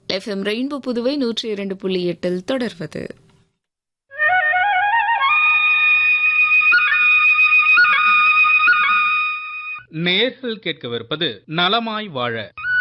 FM rainbow Puduvai நூற்றி இரண்டு புள்ளி எட்டில் தொடர்வது நேர்கள் கேட்கவிருப்பது நலமாய் வாழ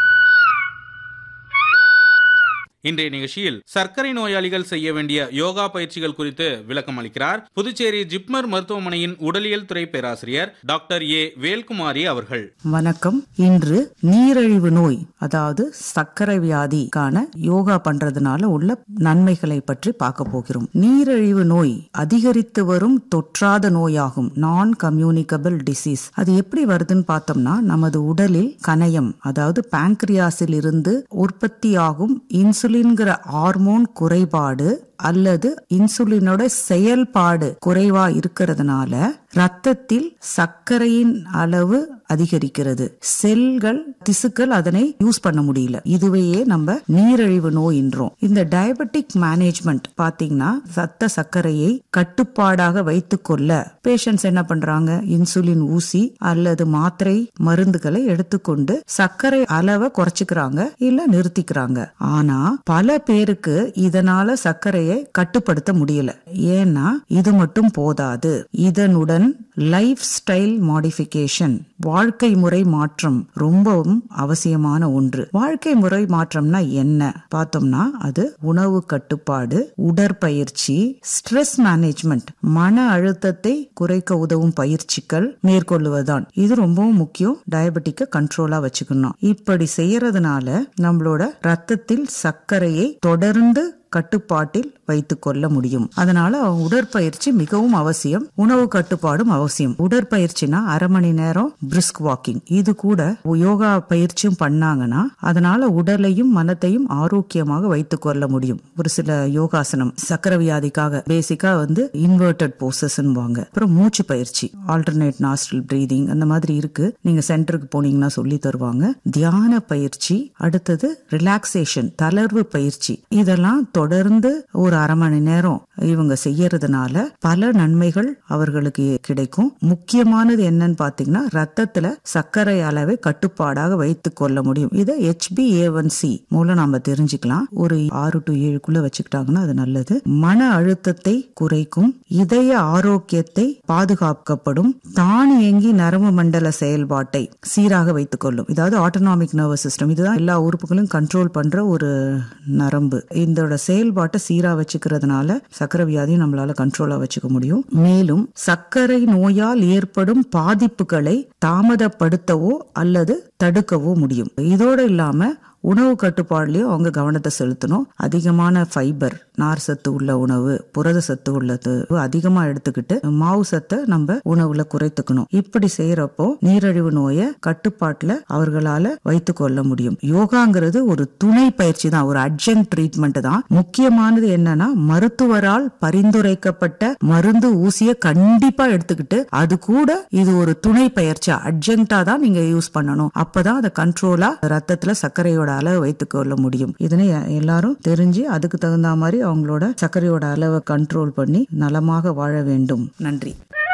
இன்றைய நிகழ்ச்சியில் சர்க்கரை நோயாளிகள் செய்ய வேண்டிய யோகா பயிற்சிகள் குறித்து விளக்கம் அளிக்கிறார் புதுச்சேரி ஜிப்மர் மருத்துவமனையின் உடலியல் துறை பேராசிரியர் டாக்டர் ஏ வேல்குமாரி அவர்கள் வணக்கம் இன்று நீரிழிவு நோய் அதாவது சர்க்கரை வியாதிக்கான யோகா பண்றதுனால உள்ள நன்மைகளை பற்றி பார்க்க போகிறோம் நீரிழிவு நோய் அதிகரித்து வரும் தொற்றாத நோயாகும் நான் கம்யூனிகபிள் டிசீஸ் அது எப்படி வருதுன்னு பார்த்தோம்னா நமது உடலில் கணையம் அதாவது பாங்க்ரியாஸில் இருந்து உற்பத்தியாகும் இன்சுலின்கிற ஹார்மோன் குறைபாடு அல்லது இன்சுலினோட செயல்பாடு குறைவா இருக்கிறதுனால ரத்தத்தில் சர்க்கரையின் அளவு அதிகரிக்கிறது செல்கள் திசுக்கள் அதனை யூஸ் பண்ண முடியல இதுவையே நம்ம நீரிழிவு நோயின்றோம் இந்த டயபெட்டிக் மேனேஜ்மெண்ட் பாத்தீங்கன்னா சத்த சர்க்கரையை கட்டுப்பாடாக வைத்துக்கொள்ள பேஷண்ட்ஸ் என்ன பண்றாங்க இன்சுலின் ஊசி அல்லது மாத்திரை மருந்துகளை எடுத்துக்கொண்டு சர்க்கரை அளவை குறைச்சுக்கிறாங்க இல்ல நிறுத்திக்கிறாங்க ஆனா பல பேருக்கு இதனால சர்க்கரையை கட்டுப்படுத்த முடியல ஏன்னா இது மட்டும் போதாது இதனுடன் லைஃப் ஸ்டைல் மாடிஃபிகேஷன் வாழ்க்கை முறை மாற்றம் ரொம்பவும் அவசியமான ஒன்று வாழ்க்கை முறை மாற்றம்னா என்ன பார்த்தோம்னா அது உணவு கட்டுப்பாடு உடற்பயிற்சி ஸ்ட்ரெஸ் மேனேஜ்மெண்ட் மன அழுத்தத்தை குறைக்க உதவும் பயிற்சிகள் மேற்கொள்ளுவதுதான் இது ரொம்பவும் முக்கியம் டயபெட்டிக்க கண்ட்ரோலா வச்சுக்கணும் இப்படி செய்யறதுனால நம்மளோட ரத்தத்தில் சர்க்கரையை தொடர்ந்து கட்டுப்பாட்டில் வைத்துக் கொள்ள முடியும் அதனால உடற்பயிற்சி மிகவும் அவசியம் உணவு கட்டுப்பாடும் அவசியம் உடற்பயிற்சினா அரை மணி நேரம் பிரிஸ்க் வாக்கிங் இது கூட யோகா பயிற்சியும் பண்ணாங்கன்னா அதனால உடலையும் மனத்தையும் ஆரோக்கியமாக வைத்துக் கொள்ள முடியும் ஒரு சில யோகாசனம் சக்கர வியாதிக்காக பேசிக்கா வந்து இன்வெர்டட் போசஸ் வாங்க அப்புறம் மூச்சு பயிற்சி ஆல்டர்னேட் நாஸ்ட்ரல் பிரீதிங் அந்த மாதிரி இருக்கு நீங்க சென்டருக்கு போனீங்கன்னா சொல்லி தருவாங்க தியான பயிற்சி அடுத்தது ரிலாக்ஸேஷன் தளர்வு பயிற்சி இதெல்லாம் தொடர்ந்து ஒரு அரை மணி நேரம் இவங்க செய்யறதுனால பல நன்மைகள் அவர்களுக்கு கிடைக்கும் முக்கியமானது என்னன்னு பாத்தீங்கன்னா ரத்தத்துல சர்க்கரை அளவை கட்டுப்பாடாக வைத்துக் கொள்ள முடியும் இதை ஹெச்பி சி மூலம் நாம தெரிஞ்சுக்கலாம் ஒரு ஆறு டு ஏழுக்குள்ள வச்சுக்கிட்டாங்கன்னா அது நல்லது மன அழுத்தத்தை குறைக்கும் இதய ஆரோக்கியத்தை பாதுகாக்கப்படும் தானியங்கி நரம்பு மண்டல செயல்பாட்டை சீராக வைத்துக் கொள்ளும் இதாவது ஆட்டோனாமிக் நர்வஸ் சிஸ்டம் இதுதான் எல்லா உறுப்புகளையும் கண்ட்ரோல் பண்ற ஒரு நரம்பு இதோட செயல்பாட்டை சீரா வச்சுக்கிறதுனால சக்கரை வியாதியை நம்மளால கண்ட்ரோலா வச்சுக்க முடியும் மேலும் சர்க்கரை நோயால் ஏற்படும் பாதிப்புகளை தாமதப்படுத்தவோ அல்லது தடுக்கவோ முடியும் இதோடு இல்லாம உணவு கட்டுப்பாடுலயும் அவங்க கவனத்தை செலுத்தணும் அதிகமான ஃபைபர் நார் சத்து உள்ள உணவு புரத சத்து உள்ளது அதிகமா எடுத்துக்கிட்டு மாவு சத்தை நம்ம உணவுல குறைத்துக்கணும் இப்படி செய்யறப்போ நீரிழிவு நோயை கட்டுப்பாட்டுல அவர்களால வைத்து கொள்ள முடியும் யோகாங்கிறது ஒரு துணை பயிற்சி தான் ஒரு அட்ஜங் ட்ரீட்மெண்ட் தான் முக்கியமானது என்னன்னா மருத்துவரால் பரிந்துரைக்கப்பட்ட மருந்து ஊசிய கண்டிப்பா எடுத்துக்கிட்டு அது கூட இது ஒரு துணை பயிற்சி அட்ஜங்டா தான் நீங்க யூஸ் பண்ணணும் அப்பதான் அதை கண்ட்ரோலா ரத்தத்துல சர்க்கரையோட அளவை வைத்துக் கொள்ள முடியும் இதனை எல்லாரும் தெரிஞ்சு அதுக்கு தகுந்த மாதிரி அவங்களோட சர்க்கரையோட அளவை கண்ட்ரோல் பண்ணி நலமாக வாழ வேண்டும் நன்றி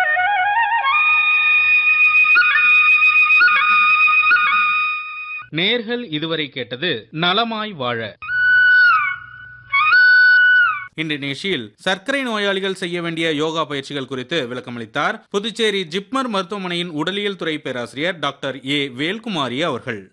நேர்கள் இதுவரை கேட்டது நலமாய் வாழ இன்றைய நிகழ்ச்சியில் சர்க்கரை நோயாளிகள் செய்ய வேண்டிய யோகா பயிற்சிகள் குறித்து விளக்கமளித்தார் புதுச்சேரி ஜிப்மர் மருத்துவமனையின் உடலியல் துறை பேராசிரியர் டாக்டர் ஏ வேல்குமாரி அவர்கள்